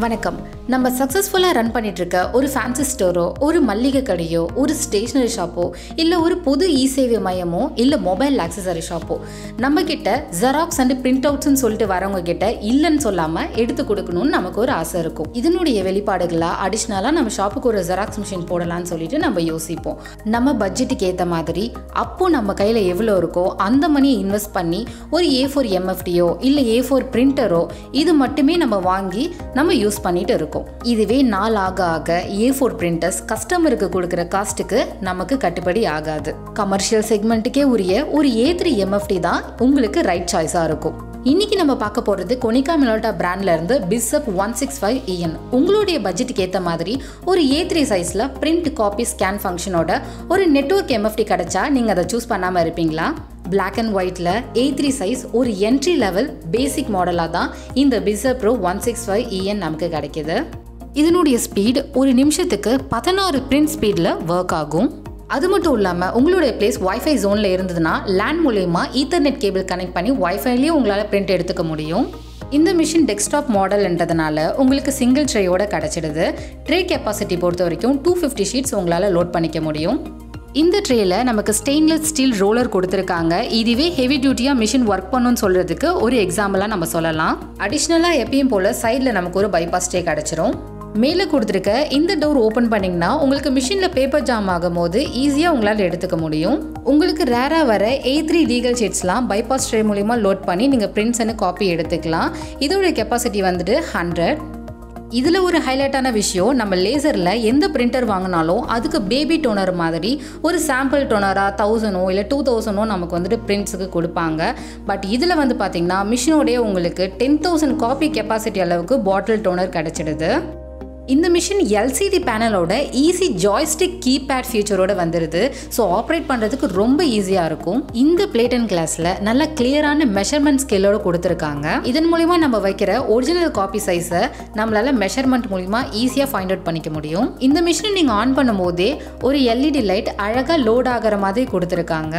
வணக்கம் நம்ம சக்ஸஸ்ஃபுல்லாக ரன் பண்ணிட்டு இருக்க ஒரு ஃபேன்சி ஸ்டோரோ ஒரு மல்லிகை கடையோ ஒரு ஸ்டேஷ்னரி ஷாப்போ இல்லை ஒரு பொது இ சேவை மையமோ இல்லை மொபைல் ஆக்சசரி ஷாப்போ நம்ம கிட்ட ஜெராக்ஸ் அண்ட் பிரிண்ட் அவுட்ஸ்னு சொல்லிட்டு வரவங்க கிட்ட இல்லைன்னு சொல்லாமல் எடுத்து கொடுக்கணும்னு நமக்கு ஒரு ஆசை இருக்கும் இதனுடைய வெளிப்பாடுகளாக அடிஷ்னலாக நம்ம ஷாப்புக்கு ஒரு ஜெராக்ஸ் மிஷின் போடலாம்னு சொல்லிட்டு நம்ம யோசிப்போம் நம்ம பட்ஜெட்டுக்கு ஏற்ற மாதிரி அப்போ நம்ம கையில் எவ்வளோ இருக்கோ அந்த மணியை இன்வெஸ்ட் பண்ணி ஒரு ஏ ஃபோர் எம்எஃப்டியோ இல்லை ஏ ஃபோர் பிரிண்டரோ இது மட்டுமே நம்ம வாங்கி நம்ம யூஸ் பண்ணிட்டு இருக்கோம் இதுவே நாள் ஆக ஆக ஏ ஃபோர் பிரிண்டர்ஸ் கஸ்டமருக்கு கொடுக்குற காஸ்ட்டுக்கு நமக்கு கட்டுப்படி ஆகாது கமர்ஷியல் செக்மெண்ட்டுக்கே உரிய ஒரு ஏ த்ரீ எம்எஃப்டி தான் உங்களுக்கு ரைட் சாய்ஸாக இருக்கும் இன்னைக்கு நம்ம பார்க்க போகிறது கொனிகா மிலோட்டா பிராண்ட்ல இருந்து பிஸ்அப் ஒன் சிக்ஸ் ஃபைவ் இஎன் உங்களுடைய பட்ஜெட்டுக்கு ஏற்ற மாதிரி ஒரு ஏ த்ரீ சைஸில் பிரிண்ட் காப்பி ஸ்கேன் ஃபங்க்ஷனோட ஒரு நெட்ஒர்க் எம்எஃப்டி கிடைச்சா நீங்கள் அதை சூஸ் பண்ணாமல் இருப்பீங்களா பிளாக் அண்ட் ஒயிட்டில் ஏ த்ரீ சைஸ் ஒரு என்ட்ரி லெவல் பேசிக் மாடலாக தான் இந்த Bizhub pro one six five EN நமக்கு கிடைக்கிது இதனுடைய ஸ்பீட் ஒரு நிமிஷத்துக்கு பதினாறு பிரிண்ட் ஸ்பீடில் ஒர்க் ஆகும் அது மட்டும் இல்லாமல் உங்களுடைய பிளேஸ் ஒய்ஃபை ஜோனில் இருந்ததுன்னா லேண்ட் மூலயமா ஈத்தர்நெட் கேபிள் கனெக்ட் பண்ணி ஒய்ஃபைலேயே உங்களால் பிரிண்ட் எடுத்துக்க முடியும் இந்த மிஷின் டெஸ்க்டாப் மாடல்ன்றதுனால உங்களுக்கு சிங்கிள் ட்ரேயோட கிடச்சிடுது ட்ரே கெப்பாசிட்டி பொறுத்த வரைக்கும் டூ ஃபிஃப்டி ஷீட்ஸ் உங்களால் லோட் பண்ணிக்க முடியும் இந்த ட்ரேல நமக்கு ஸ்டெயின்லெஸ் ஸ்டீல் ரோலர் கொடுத்துருக்காங்க இதுவே ஹெவி டியூட்டியாக மிஷின் ஒர்க் பண்ணுன்னு சொல்கிறதுக்கு ஒரு எக்ஸாம்பிளாக நம்ம சொல்லலாம் அடிஷ்னலாக எப்பயும் போல் சைடில் நமக்கு ஒரு பைபாஸ் ட்ரே கிடச்சிரும் மேலே கொடுத்துருக்க இந்த டோர் ஓப்பன் பண்ணிங்கன்னா உங்களுக்கு மிஷினில் பேப்பர் ஜாம் ஆகும் போது ஈஸியாக உங்களால் எடுத்துக்க முடியும் உங்களுக்கு ரேராக வர ஏ த்ரீ லீகல் ஷீட்ஸ்லாம் பைபாஸ் ட்ரே மூலிமா லோட் பண்ணி நீங்கள் பிரிண்ட்ஸ் அண்ட் காப்பி எடுத்துக்கலாம் இதோட கெப்பாசிட்டி வந்துட்டு ஹண்ட்ரட் இதில் ஒரு ஹைலைட்டான விஷயம் நம்ம லேசரில் எந்த பிரிண்டர் வாங்கினாலும் அதுக்கு பேபி டோனர் மாதிரி ஒரு சாம்பிள் டோனராக தௌசண்டோ இல்லை டூ தௌசண்டோ நமக்கு வந்துட்டு பிரிண்ட்ஸுக்கு கொடுப்பாங்க பட் இதில் வந்து பார்த்திங்கன்னா மிஷினோடைய உங்களுக்கு டென் தௌசண்ட் காப்பி கெப்பாசிட்டி அளவுக்கு பாட்டில் டோனர் கிடச்சிடுது இந்த மிஷின் எல்சிடி பேனலோட ஈஸி ஜாய்ஸ்டிக் கீபேட் ஃபியூச்சரோட வந்துடுது ஸோ ஆப்ரேட் பண்ணுறதுக்கு ரொம்ப ஈஸியாக இருக்கும் இந்த பிளேட் அண்ட் கிளாஸில் நல்ல கிளியரான மெஷர்மெண்ட் ஸ்கேலோட கொடுத்துருக்காங்க இதன் மூலிமா நம்ம வைக்கிற ஒரிஜினல் காப்பி சைஸை நம்மளால மெஷர்மெண்ட் மூலிமா ஈஸியாக ஃபைண்ட் அவுட் பண்ணிக்க முடியும் இந்த மிஷினை நீங்கள் ஆன் பண்ணும் போதே ஒரு எல்இடி லைட் அழகாக லோட் ஆகிற மாதிரி கொடுத்துருக்காங்க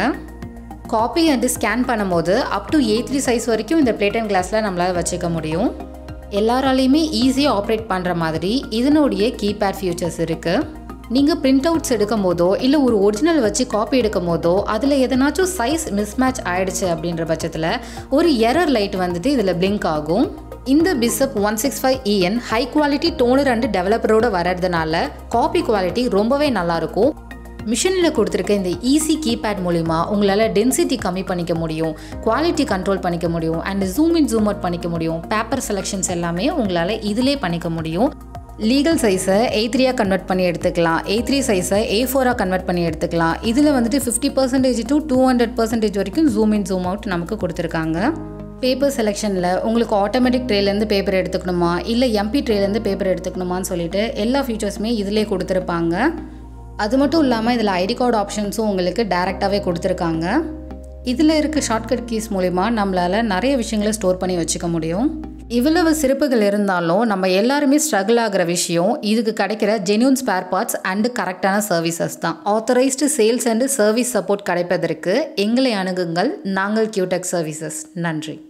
காப்பி அண்ட் ஸ்கேன் பண்ணும்போது up to A three size வரைக்கும் இந்த பிளேட் அண்ட் கிளாஸில் நம்மளால் வச்சுக்க முடியும் எல்லாராலையுமே ஈஸியாக ஆப்ரேட் பண்ணுற மாதிரி இதனுடைய கீபேட் ஃபியூச்சர்ஸ் இருக்குது நீங்கள் பிரிண்ட் அவுட்ஸ் எடுக்கும் போதோ இல்லை ஒரு ஒரிஜினல் வச்சு காப்பி எடுக்கும் போதோ அதில் எதனாச்சும் சைஸ் மிஸ்மேட்ச் ஆயிடுச்சு அப்படின்ற பட்சத்தில் ஒரு எரர் லைட் வந்துட்டு இதில் பிளிங்க் ஆகும் இந்த Bizhub one six five EN high quality toner and டெவலப்பரோட வர்றதுனால காப்பி குவாலிட்டி ரொம்பவே நல்லாயிருக்கும் மிஷினில் கொடுத்துருக்க இந்த ஈஸி கீபேட் மூலிமா உங்களால் டென்சிட்டி கம்மி பண்ணிக்க முடியும் குவாலிட்டி கண்ட்ரோல் பண்ணிக்க முடியும் and zoom in zoom out பண்ணிக்க முடியும் பேப்பர் செலெக்ஷன்ஸ் எல்லாமே உங்களால் இதிலே பண்ணிக்க முடியும் லீகல் சைஸை ஏ த்ரீயாக கன்வெர்ட் பண்ணி எடுத்துக்கலாம் ஏ த்ரீ சைஸை ஏ ஃபோராக கன்வெர்ட் பண்ணி எடுத்துக்கலாம் இதில் வந்துட்டு fifty percentage to two hundred percentage வரைக்கும் ஜூம் இன் ஜூம் அவுட் நமக்கு கொடுத்துருக்காங்க பேப்பர் செலெக்ஷனில் உங்களுக்கு ஆட்டோமேட்டிக் ட்ரேலேருந்து பேப்பர் எடுத்துக்கணுமா இல்லை எம்பி ட்ரேலேருந்து பேப்பர் எடுத்துக்கணுமான்னு சொல்லிட்டு எல்லா ஃபீச்சர்ஸுமே இதிலே கொடுத்துருப்பாங்க அது மட்டும் இல்லாமல் இதில் ஐடி கார்டு ஆப்ஷன்ஸும் உங்களுக்கு டேரெக்டாகவே கொடுத்துருக்காங்க இதில் இருக்க ஷார்ட்கட் கீஸ் மூலிமா நம்மளால் நிறைய விஷயங்களை ஸ்டோர் பண்ணி வச்சுக்க முடியும் இவ்வளவு சிறப்புகள் இருந்தாலும் நம்ம எல்லாருமே ஸ்ட்ரகிள் ஆகிற விஷயம் இதுக்கு கிடைக்கிற ஜென்யூன் ஸ்பேர் பார்ட்ஸ் அண்டு கரெக்டான சர்வீசஸ் தான் authorised sales and service support கிடைப்பதற்கு எங்களை அணுகுங்கள் நாங்கள் கியூடெக் சர்வீசஸ் நன்றி